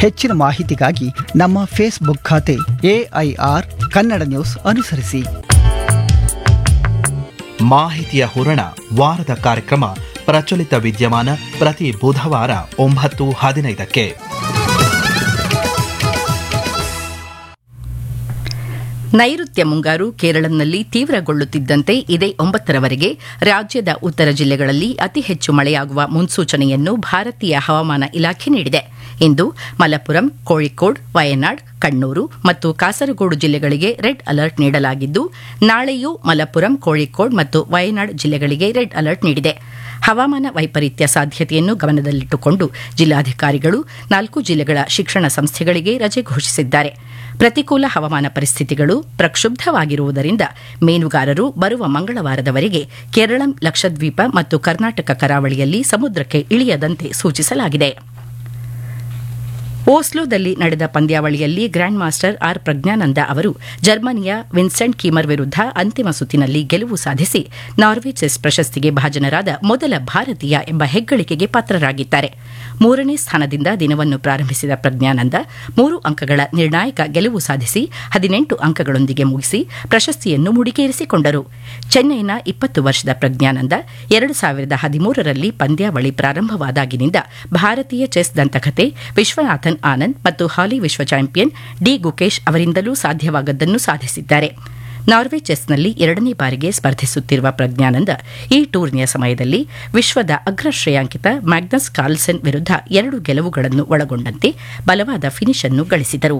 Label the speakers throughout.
Speaker 1: ಹೆಚ್ಚಿನ ಮಾಹಿತಿಗಾಗಿ ನಮ್ಮ ಫೇಸ್ಬುಕ್ ಖಾತೆ ಎಐಆರ್ ಕನ್ನಡ ನ್ಯೂಸ್ ಅನುಸರಿಸಿ
Speaker 2: ಮಾಹಿತಿಯ ಹೂರಣ ವಾರದ ಕಾರ್ಯಕ್ರಮ ಪ್ರಚಲಿತ ವಿದ್ಯಮಾನ ಪ್ರತಿ ಬುಧವಾರ ಒಂಬತ್ತು ಹದಿನೈದಕ್ಕೆ
Speaker 3: ನೈಋತ್ಯ ಮುಂಗಾರು ಕೇರಳಂನಲ್ಲಿ ತೀವ್ರಗೊಳ್ಳುತ್ತಿದ್ದಂತೆ ಇದೇ ಒಂಬತ್ತರವರೆಗೆ ರಾಜ್ಯದ ಉತ್ತರ ಜಿಲ್ಲೆಗಳಲ್ಲಿ ಅತಿ ಹೆಚ್ಚು ಮಳೆಯಾಗುವ ಮುನ್ಸೂಚನೆಯನ್ನು ಭಾರತೀಯ ಹವಾಮಾನ ಇಲಾಖೆ ನೀಡಿದೆ ಇಂದು ಮಲಪ್ಪುರಂ ಕೋಳಿಕೋಡ್ ವಯನಾಡ್ ಕಣ್ಣೂರು ಮತ್ತು ಕಾಸರಗೋಡು ಜಿಲ್ಲೆಗಳಿಗೆ ರೆಡ್ ಅಲರ್ಟ್ ನೀಡಲಾಗಿದ್ದು ನಾಳೆಯೂ ಮಲಪ್ಪುರಂ ಕೋಳಿಕೋಡ್ ಮತ್ತು ವಯನಾಡ್ ಜಿಲ್ಲೆಗಳಿಗೆ ರೆಡ್ ಅಲರ್ಟ್ ನೀಡಿದೆ ಹವಾಮಾನ ವೈಪರೀತ್ಯ ಸಾಧ್ಯತೆಯನ್ನು ಗಮನದಲ್ಲಿಟ್ಟುಕೊಂಡು ಜಿಲ್ಲಾಧಿಕಾರಿಗಳು ನಾಲ್ಕು ಜಿಲ್ಲೆಗಳ ಶಿಕ್ಷಣ ಸಂಸ್ಥೆಗಳಿಗೆ ರಜೆ ಘೋಷಿಸಿದ್ದಾರೆ ಪ್ರತಿಕೂಲ ಹವಾಮಾನ ಪರಿಸ್ಥಿತಿಗಳು ಪ್ರಕ್ಷುಬ್ಧವಾಗಿರುವುದರಿಂದ ಮೀನುಗಾರರು ಬರುವ ಮಂಗಳವಾರದವರೆಗೆ ಕೇರಳಂ ಲಕ್ಷದ್ವೀಪ ಮತ್ತು ಕರ್ನಾಟಕ ಕರಾವಳಿಯಲ್ಲಿ ಸಮುದ್ರಕ್ಕೆ ಇಳಿಯದಂತೆ ಸೂಚಿಸಲಾಗಿದೆ ಓಸ್ಲೋದಲ್ಲಿ ನಡೆದ ಪಂದ್ಯಾವಳಿಯಲ್ಲಿ ಗ್ರ್ಯಾಂಡ್ ಮಾಸ್ಟರ್ ಆರ್ ಪ್ರಜ್ಞಾನಂದ ಅವರು ಜರ್ಮನಿಯ ವಿನ್ಸೆಂಟ್ ಕೀಮರ್ ವಿರುದ್ಧ ಅಂತಿಮ ಸುತ್ತಿನಲ್ಲಿ ಗೆಲುವು ಸಾಧಿಸಿ ನಾರ್ವೆ ಚೆಸ್ ಪ್ರಶಸ್ತಿಗೆ ಭಾಜನರಾದ ಮೊದಲ ಭಾರತೀಯ ಎಂಬ ಹೆಗ್ಗಳಿಕೆಗೆ ಪಾತ್ರರಾಗಿದ್ದಾರೆ ಮೂರನೇ ಸ್ಥಾನದಿಂದ ದಿನವನ್ನು ಪ್ರಾರಂಭಿಸಿದ ಪ್ರಜ್ಞಾನಂದ ಮೂರು ಅಂಕಗಳ ನಿರ್ಣಾಯಕ ಗೆಲುವು ಸಾಧಿಸಿ ಹದಿನೆಂಟು ಅಂಕಗಳೊಂದಿಗೆ ಮುಗಿಸಿ ಪ್ರಶಸ್ತಿಯನ್ನು ಮುಡಿಗೇರಿಸಿಕೊಂಡರು ಚೆನ್ನೈನ ಇಪ್ಪತ್ತು ವರ್ಷದ ಪ್ರಜ್ಞಾನಂದ ಎರಡು ಸಾವಿರದ ಹದಿಮೂರರಲ್ಲಿ ಪಂದ್ಯಾವಳಿ ಪ್ರಾರಂಭವಾದಾಗಿನಿಂದ ಭಾರತೀಯ ಚೆಸ್ ದಂತಕತೆ ವಿಶ್ವನಾಥನ್ ಆನಂದ್ ಮತ್ತು ಹಾಲಿ ವಿಶ್ವ ಚಾಂಪಿಯನ್ ಡಿ ಗುಕೇಶ್ ಅವರಿಂದಲೂ ಸಾಧ್ಯವಾಗದ್ದನ್ನು ಸಾಧಿಸಿದ್ದಾರೆ ನಾರ್ವೆ ಚೆಸ್ನಲ್ಲಿ ಎರಡನೇ ಬಾರಿಗೆ ಸ್ಪರ್ಧಿಸುತ್ತಿರುವ ಪ್ರಜ್ಞಾನಂದ ಈ ಟೂರ್ನಿಯ ಸಮಯದಲ್ಲಿ ವಿಶ್ವದ ಅಗ್ರ ಶ್ರೇಯಾಂಕಿತ ಮ್ಯಾಗ್ನಸ್ ಕಾರ್ಲ್ಸನ್ ವಿರುದ್ಧ ಎರಡು ಗೆಲುವುಗಳನ್ನು ಒಳಗೊಂಡಂತೆ ಬಲವಾದ ಫಿನಿಶ್ ಅನ್ನು ಗಳಿಸಿದರು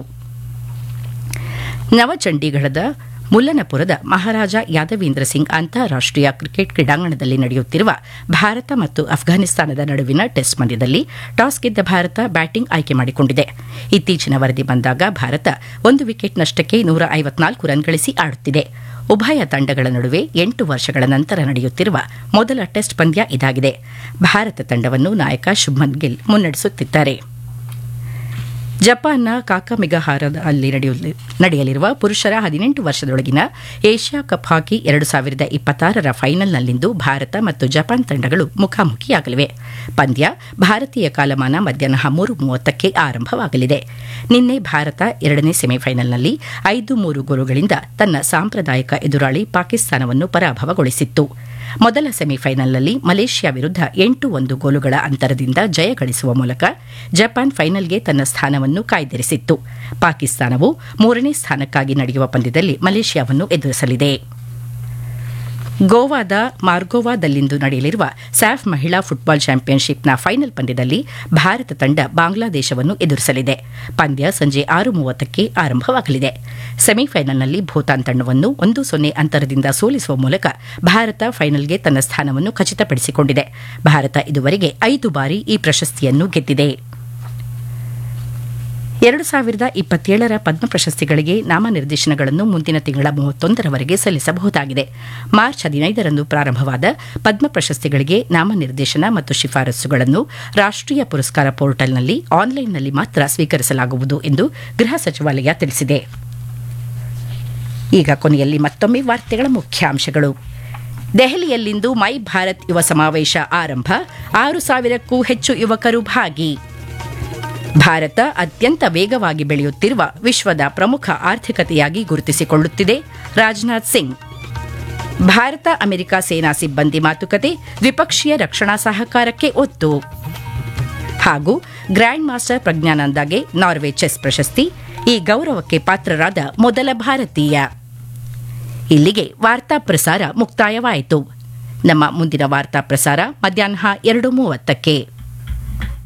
Speaker 3: ನವಚಂಡೀಗಢದ ಮುಲ್ಲನಪುರದ ಮಹಾರಾಜ ಯಾದವೀಂದ್ರ ಸಿಂಗ್ ಅಂತಾರಾಷ್ಟೀಯ ಕ್ರಿಕೆಟ್ ಕ್ರೀಡಾಂಗಣದಲ್ಲಿ ನಡೆಯುತ್ತಿರುವ ಭಾರತ ಮತ್ತು ಅಫ್ಘಾನಿಸ್ತಾನದ ನಡುವಿನ ಟೆಸ್ಟ್ ಪಂದ್ಯದಲ್ಲಿ ಟಾಸ್ ಗೆದ್ದ ಭಾರತ ಬ್ಯಾಟಿಂಗ್ ಆಯ್ಕೆ ಮಾಡಿಕೊಂಡಿದೆ ಇತ್ತೀಚಿನ ವರದಿ ಬಂದಾಗ ಭಾರತ ಒಂದು ವಿಕೆಟ್ ನಷ್ಟಕ್ಕೆ ನೂರ ಐವತ್ನಾಲ್ಕು ರನ್ ಗಳಿಸಿ ಆಡುತ್ತಿದೆ ಉಭಯ ತಂಡಗಳ ನಡುವೆ ಎಂಟು ವರ್ಷಗಳ ನಂತರ ನಡೆಯುತ್ತಿರುವ ಮೊದಲ ಟೆಸ್ಟ್ ಪಂದ್ಯ ಇದಾಗಿದೆ ಭಾರತ ತಂಡವನ್ನು ನಾಯಕ ಶುಭ್ಮನ್ ಗಿಲ್ ಮುನ್ನಡೆಸುತ್ತಿದ್ದಾರೆ ಜಪಾನ್ನ ಕಾಕಮಿಗಹಾರದಲ್ಲಿ ನಡೆಯಲಿರುವ ಪುರುಷರ ಹದಿನೆಂಟು ವರ್ಷದೊಳಗಿನ ಏಷ್ಯಾ ಕಪ್ ಹಾಕಿ ಎರಡು ಸಾವಿರದ ಇಪ್ಪತ್ತಾರರ ಫೈನಲ್ನಲ್ಲಿಂದು ಭಾರತ ಮತ್ತು ಜಪಾನ್ ತಂಡಗಳು ಮುಖಾಮುಖಿಯಾಗಲಿವೆ ಪಂದ್ಯ ಭಾರತೀಯ ಕಾಲಮಾನ ಮಧ್ಯಾಹ್ನ ಮೂರು ಮೂವತ್ತಕ್ಕೆ ಆರಂಭವಾಗಲಿದೆ ನಿನ್ನೆ ಭಾರತ ಎರಡನೇ ಸೆಮಿಫೈನಲ್ನಲ್ಲಿ ಐದು ಮೂರು ಗೋಲುಗಳಿಂದ ತನ್ನ ಸಾಂಪ್ರದಾಯಿಕ ಎದುರಾಳಿ ಪಾಕಿಸ್ತಾನವನ್ನು ಪರಾಭವಗೊಳಿಸಿತ್ತು ಮೊದಲ ಸೆಮಿಫೈನಲ್ನಲ್ಲಿ ಮಲೇಷ್ಯಾ ವಿರುದ್ಧ ಎಂಟು ಒಂದು ಗೋಲುಗಳ ಅಂತರದಿಂದ ಜಯ ಗಳಿಸುವ ಮೂಲಕ ಜಪಾನ್ ಫೈನಲ್ಗೆ ತನ್ನ ಸ್ಥಾನವನ್ನು ಕಾಯ್ದಿರಿಸಿತ್ತು ಪಾಕಿಸ್ತಾನವು ಮೂರನೇ ಸ್ಥಾನಕ್ಕಾಗಿ ನಡೆಯುವ ಪಂದ್ಯದಲ್ಲಿ ಮಲೇಷ್ಯಾವನ್ನು ಎದುರಿಸಲಿದೆ ಗೋವಾದ ಮಾರ್ಗೋವಾದಲ್ಲಿಂದು ನಡೆಯಲಿರುವ ಸ್ಯಾಫ್ ಮಹಿಳಾ ಫುಟ್ಬಾಲ್ ಚಾಂಪಿಯನ್ಶಿಪ್ನ ಫೈನಲ್ ಪಂದ್ಯದಲ್ಲಿ ಭಾರತ ತಂಡ ಬಾಂಗ್ಲಾದೇಶವನ್ನು ಎದುರಿಸಲಿದೆ ಪಂದ್ಯ ಸಂಜೆ ಆರು ಮೂವತ್ತಕ್ಕೆ ಆರಂಭವಾಗಲಿದೆ ಸೆಮಿಫೈನಲ್ನಲ್ಲಿ ಭೂತಾನ್ ತಂಡವನ್ನು ಒಂದು ಸೊನ್ನೆ ಅಂತರದಿಂದ ಸೋಲಿಸುವ ಮೂಲಕ ಭಾರತ ಫೈನಲ್ಗೆ ತನ್ನ ಸ್ಥಾನವನ್ನು ಖಚಿತಪಡಿಸಿಕೊಂಡಿದೆ ಭಾರತ ಇದುವರೆಗೆ ಐದು ಬಾರಿ ಈ ಪ್ರಶಸ್ತಿಯನ್ನು ಗೆದ್ದಿದೆ ಎರಡು ಸಾವಿರದ ಇಪ್ಪತ್ತೇಳರ ಪದ್ಮ ಪ್ರಶಸ್ತಿಗಳಿಗೆ ನಾಮನಿರ್ದೇಶನಗಳನ್ನು ಮುಂದಿನ ತಿಂಗಳ ಮೂವತ್ತೊಂದರವರೆಗೆ ಸಲ್ಲಿಸಬಹುದಾಗಿದೆ ಮಾರ್ಚ್ ಹದಿನೈದರಂದು ಪ್ರಾರಂಭವಾದ ಪದ್ಮ ಪ್ರಶಸ್ತಿಗಳಿಗೆ ನಾಮನಿರ್ದೇಶನ ಮತ್ತು ಶಿಫಾರಸುಗಳನ್ನು ರಾಷ್ಟೀಯ ಪುರಸ್ಕಾರ ಪೋರ್ಟಲ್ನಲ್ಲಿ ಆನ್ಲೈನ್ನಲ್ಲಿ ಮಾತ್ರ ಸ್ವೀಕರಿಸಲಾಗುವುದು ಎಂದು ಗೃಹ ಸಚಿವಾಲಯ ತಿಳಿಸಿದೆ ಈಗ ಕೊನೆಯಲ್ಲಿ ಮತ್ತೊಮ್ಮೆ ವಾರ್ತೆಗಳ ಮುಖ್ಯಾಂಶಗಳು ದೆಹಲಿಯಲ್ಲಿಂದು ಮೈ ಭಾರತ್ ಯುವ ಸಮಾವೇಶ ಆರಂಭ ಆರು ಸಾವಿರಕ್ಕೂ ಹೆಚ್ಚು ಯುವಕರು ಭಾಗಿ ಭಾರತ ಅತ್ಯಂತ ವೇಗವಾಗಿ ಬೆಳೆಯುತ್ತಿರುವ ವಿಶ್ವದ ಪ್ರಮುಖ ಆರ್ಥಿಕತೆಯಾಗಿ ಗುರುತಿಸಿಕೊಳ್ಳುತ್ತಿದೆ ರಾಜನಾಥ್ ಸಿಂಗ್ ಭಾರತ ಅಮೆರಿಕ ಸೇನಾ ಸಿಬ್ಬಂದಿ ಮಾತುಕತೆ ದ್ವಿಪಕ್ಷೀಯ ರಕ್ಷಣಾ ಸಹಕಾರಕ್ಕೆ ಒತ್ತು ಹಾಗೂ ಗ್ರ್ಯಾಂಡ್ ಮಾಸ್ಟರ್ ಪ್ರಜ್ಞಾನಂದಾಗೆ ನಾರ್ವೆ ಚೆಸ್ ಪ್ರಶಸ್ತಿ ಈ ಗೌರವಕ್ಕೆ ಪಾತ್ರರಾದ ಮೊದಲ ಭಾರತೀಯ ಇಲ್ಲಿಗೆ ವಾರ್ತಾ ಪ್ರಸಾರ ಮುಕ್ತಾಯವಾಯಿತು ನಮ್ಮ ಮುಂದಿನ ವಾರ್ತಾ ಪ್ರಸಾರ ಮಧ್ಯಾಹ್ನ ಎರಡು ಮೂವತ್ತಕ್ಕೆ